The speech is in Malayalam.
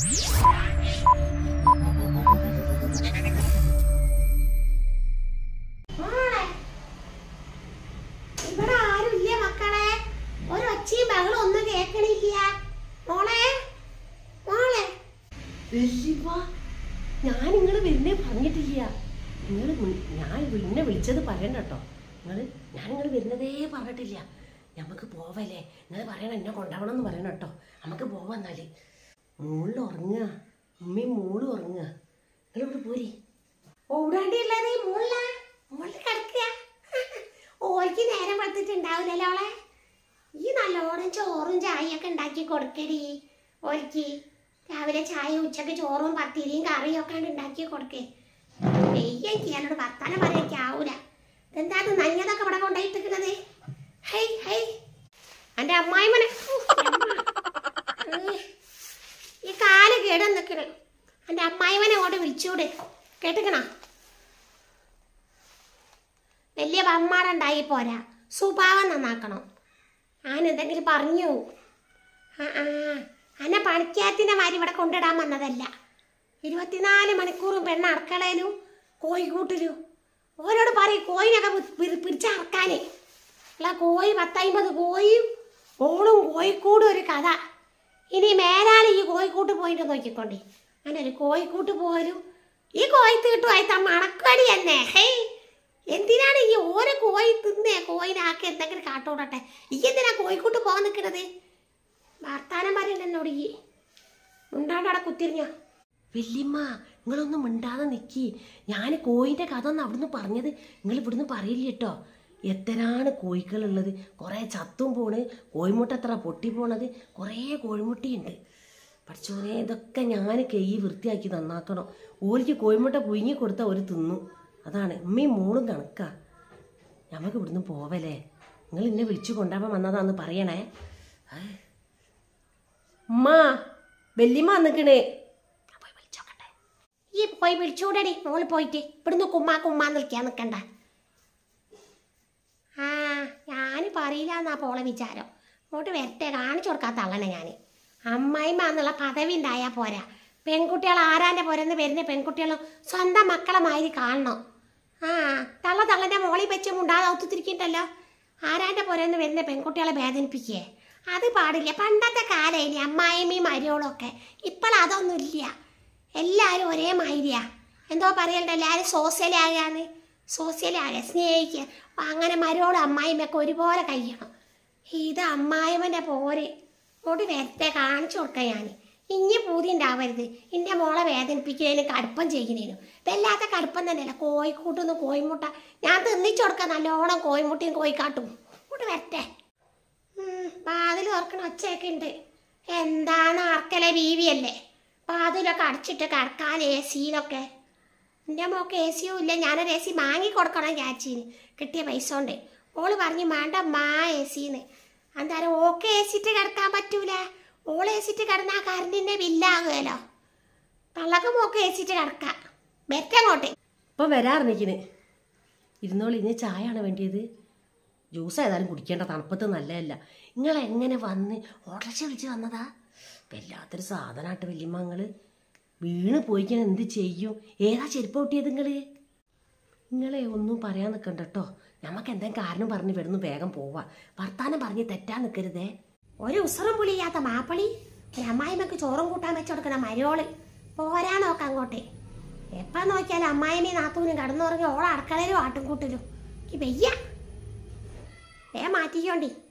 മോളെ, ഇവിടെ ആരുമില്ല മക്കളെ ഒരു ഒച്ചയും ബഹളും ഒന്നും കേൾക്കണില്ല മോളെ മോളെ വല്യമ്മ ഞാൻ നിങ്ങൾ വരുന്നേ പറഞ്ഞിട്ടില്ല നിങ്ങൾ ഞാൻ എന്നെ വിളിച്ചത് പറയണ്ട കേട്ടോ നിങ്ങൾ ഞാൻ നിങ്ങൾ വരുന്നതേ പറഞ്ഞിട്ടില്ല നമുക്ക് പോവല്ലേ നിങ്ങൾ പറയണം എന്നെ കൊണ്ടുപോകണം എന്ന് പറയണം കേട്ടോ നമുക്ക് പോവാം എന്നാല് മുകളിൽ ഉറങ്ങുക ഉമ്മയും മോളും ഉറങ്ങുക നിങ്ങളിവിടെ പോരി ഓടാണ്ടിയുള്ളത് ഈ മുകളിലാ മുകളിൽ കിടക്കുക ഓൾക്ക് നേരം വെളുത്തിട്ടുണ്ടാവില്ലല്ലോ അവളെ ഈ നല്ലോണം ചോറും ചായയൊക്കെ ഉണ്ടാക്കി കൊടുക്കടി ഓൾക്ക് രാവിലെ ചായ ഉച്ചക്ക് ചോറും പത്തിരിയും കറിയും ഒക്കെ ഉണ്ടാക്കി കൊടുക്കേ വെയ്യെനിക്ക് എന്നോട് വർത്താനം പറയാൻ ആവൂല എന്താ ഇത് നഞ്ഞതൊക്കെ ഇവിടെ കൊണ്ടുപോയിട്ടിരിക്കണത് ഹൈ ഹൈ എൻ്റെ അമ്മായിമനെ ഈ കാല് കേട് നിൽക്കണ് എൻ്റെ അമ്മായിമനെ അങ്ങോട്ട് വിളിച്ചൂടെ കേട്ടിക്കണോ വലിയ വമ്മാടുണ്ടായി പോരാ സ്വഭാവം നന്നാക്കണം ഞാൻ എന്തെങ്കിലും പറഞ്ഞു ആ ആ അന്നെ പണിക്കാത്തിൻ്റെ മാതിരി ഇവിടെ കൊണ്ടിടാൻ വന്നതല്ല ഇരുപത്തിനാല് മണിക്കൂറും പെണ്ണ് അടുക്കളയിലും കോഴിക്കൂട്ടിലും ഓരോട് പറയും കോയിനൊക്കെ പി- പിടിച്ച് അറക്കാനേ അല്ല കോഴി പത്തൈമ്പത് കോഴിയും ഓളും കോഴിക്കൂടും ഒരു കഥ ഇനി മേലാൽ ഈ കോഴിക്കൂട്ട് പോയിട്ട് നോക്കിക്കോണ്ടേ അങ്ങനെ ഒരു കോഴിക്കൂട്ട് പോലും ഈ കോഴി തീട്ടുമായി ത മണക്കടി തന്നെ ഹേയ് എന്തിനാണ് ഈ ഓരോ കോഴി തിന്നേ കോയിനാക്കി എന്തെങ്കിലും കാട്ടോടട്ടെ ഈ എന്തിനാ കോഴിക്കൂട്ട് പോകാൻ നിൽക്കണത് വർത്താനം പറയണ്ട എന്നോട് ഈ ഉണ്ടാണ്ടവിടെ കുത്തിരിഞ്ഞോ വല്യമ്മ നിങ്ങളൊന്നും മിണ്ടാതെ നിക്കി ഞാൻ കോയിന്റെ കഥ ഒന്ന് അവിടുന്ന് പറഞ്ഞത് നിങ്ങൾ ഇവിടുന്ന് പറയില്ല കേട്ടോ എത്രയാണ് കോഴികളുള്ളത് കുറേ ചത്തും പോണ് കോഴിമുട്ട എത്ര പൊട്ടി പോണത് കുറേ കോഴിമുട്ടയുണ്ട് പഠിച്ചോനെ ഇതൊക്കെ ഞാൻ കൈ വൃത്തിയാക്കി നന്നാക്കണം ഓലിക്ക് കോഴിമുട്ട പുഴുങ്ങി കൊടുത്താൽ ഒരു തിന്നു അതാണ് ഉമ്മയും മോളും കണക്കാ നമുക്ക് ഇവിടുന്ന് പോവല്ലേ നിങ്ങൾ എന്നെ വിളിച്ചു കൊണ്ടുപോകാൻ വന്നതാന്ന് പറയണേ ഏ? ഉമ്മ വല്യമ്മ വന്നിക്കണേ ഞാൻ പോയി വിളിച്ചോക്കട്ടെ ഈ പോയി വിളിച്ചൂടടി മോള് പോയിട്ട് ഇവിടുന്ന് കുമ്മാ കുമ്മാ നിൽക്കാൻ നിൽക്കണ്ട ആ ഞാൻ പറയില്ല എന്നാ പോളെ വിചാരം അങ്ങോട്ട് വരട്ടെ കാണിച്ചു കൊടുക്കാത്ത ആളാണ് ഞാൻ അമ്മായിമ്മ എന്നുള്ള പദവി ഉണ്ടായാൽ പോരാ പെൺകുട്ടികൾ ആരാൻ്റെ പോരെന്ന് വരുന്ന പെൺകുട്ടികളും സ്വന്തം മക്കളെ മാതിരി കാണണം ആ തള്ള തള്ളൻ്റെ മോളിൽ വെച്ച് മുണ്ടാതെ ഒത്തുത്തിരിക്കണ്ടല്ലോ ആരാൻ്റെ പോരെന്ന് വരുന്ന പെൺകുട്ടികളെ വേദനിപ്പിക്കേ അത് പാടില്ല പണ്ടത്തെ കാലം ഇനി അമ്മായിമ്മയും മരിയോളും ഒക്കെ ഇപ്പോൾ അതൊന്നുമില്ല എല്ലാവരും ഒരേ മാതിരിയാ എന്തോ പറയണ്ട എല്ലാവരും സോഷ്യലാകാന്ന് സോഷ്യലാകുക സ്നേഹിക്കുക അപ്പൊ അങ്ങനെ മരോളും അമ്മായിമ്മയൊക്കെ ഒരുപോലെ കഴിയണം ഇത് അമ്മായിമ്മൻ്റെ പോര് ഇങ്ങോട്ട് വരത്തെ കാണിച്ചു കൊടുക്കാം ഞാൻ ഇനി പൂതി ഉണ്ടാവരുത് എൻ്റെ മോളെ വേദനിപ്പിക്കുന്നതിനും കടുപ്പം ചെയ്യുന്നതിനും വല്ലാത്ത കടുപ്പം തന്നെയല്ല കോഴിക്കൂട്ടുന്നു കോഴിമുട്ട ഞാൻ തിന്നിച്ചു കൊടുക്കാം നല്ലോണം കോഴിമുട്ടയും കോഴിക്കാട്ടും ഇങ്ങോട്ട് വരട്ടെ ഉം, വാതിൽ തുറക്കണ ഒച്ചയൊക്കെ ഉണ്ട് എന്താണ് ആർക്കലെ ബീവിയല്ലേ വാതിലൊക്കെ അടച്ചിട്ട് കിടക്കാൻ എ സിയിലൊക്കെ എൻ്റെ മോക്ക് എ സിയും ഇല്ല ഞാനൊരു എ സി വാങ്ങി കൊടുക്കണം വിചാരിച്ചിന് കിട്ടിയ പൈസ കൊണ്ട് ഓള് പറഞ്ഞു വേണ്ട മാ എ സിന്ന് എന്തായാലും ഓക്കെ എ സിട്ട് കിടക്കാൻ പറ്റൂല ഓൾ എ സിട്ട് കിടന്നാൽ കറണ്ടിൻ്റെ ബില്ലാകുമല്ലോ തള്ളക്ക് മോക്ക് എ സിട്ട് കിടക്കാം ബെറ്റങ്ങോട്ട് ഇപ്പം വരാറിനിക്കിന് ഇരുന്നോളി ഇനി ചായയാണ് വേണ്ടിയത് ജ്യൂസ് ഏതായാലും കുടിക്കേണ്ട തണുപ്പത്ത് നല്ലതല്ല നിങ്ങൾ എങ്ങനെ വന്ന് ഓട്ടർച്ച വിളിച്ച് വന്നതാ വല്ലാത്തൊരു സാധനമായിട്ട് വല്യമ്മ നിങ്ങള് വീണ് പോയിക്കാൻ എന്ത് ചെയ്യും ഏതാ ചെരുപ്പ് പൊട്ടിയത് നിങ്ങള് നിങ്ങളെ ഒന്നും പറയാൻ നിൽക്കണ്ട കേട്ടോ നമുക്ക് എന്തെങ്കിലും കാരണം പറഞ്ഞ് ഇവിടുന്ന് വേഗം പോവാ വർത്താനം പറഞ്ഞ് തെറ്റാൻ നിൽക്കരുതേ ഒരു ഉസറും പുളിയാത്ത മാപ്പളി ഒരു അമ്മായിമ്മക്ക് ചോറും കൂട്ടാൻ വെച്ച് കൊടുക്കണ മരോള് പോരാ നോക്കാം അങ്ങോട്ട് എപ്പം നോക്കിയാലും അമ്മായിമ്മയും നാത്തൂനും കടന്നുറങ്ങി ഓളെ അടുക്കളയിലും ആട്ടും കൂട്ടിലും എനിക്ക് വയ്യ വേ മാറ്റിക്കോണ്ടി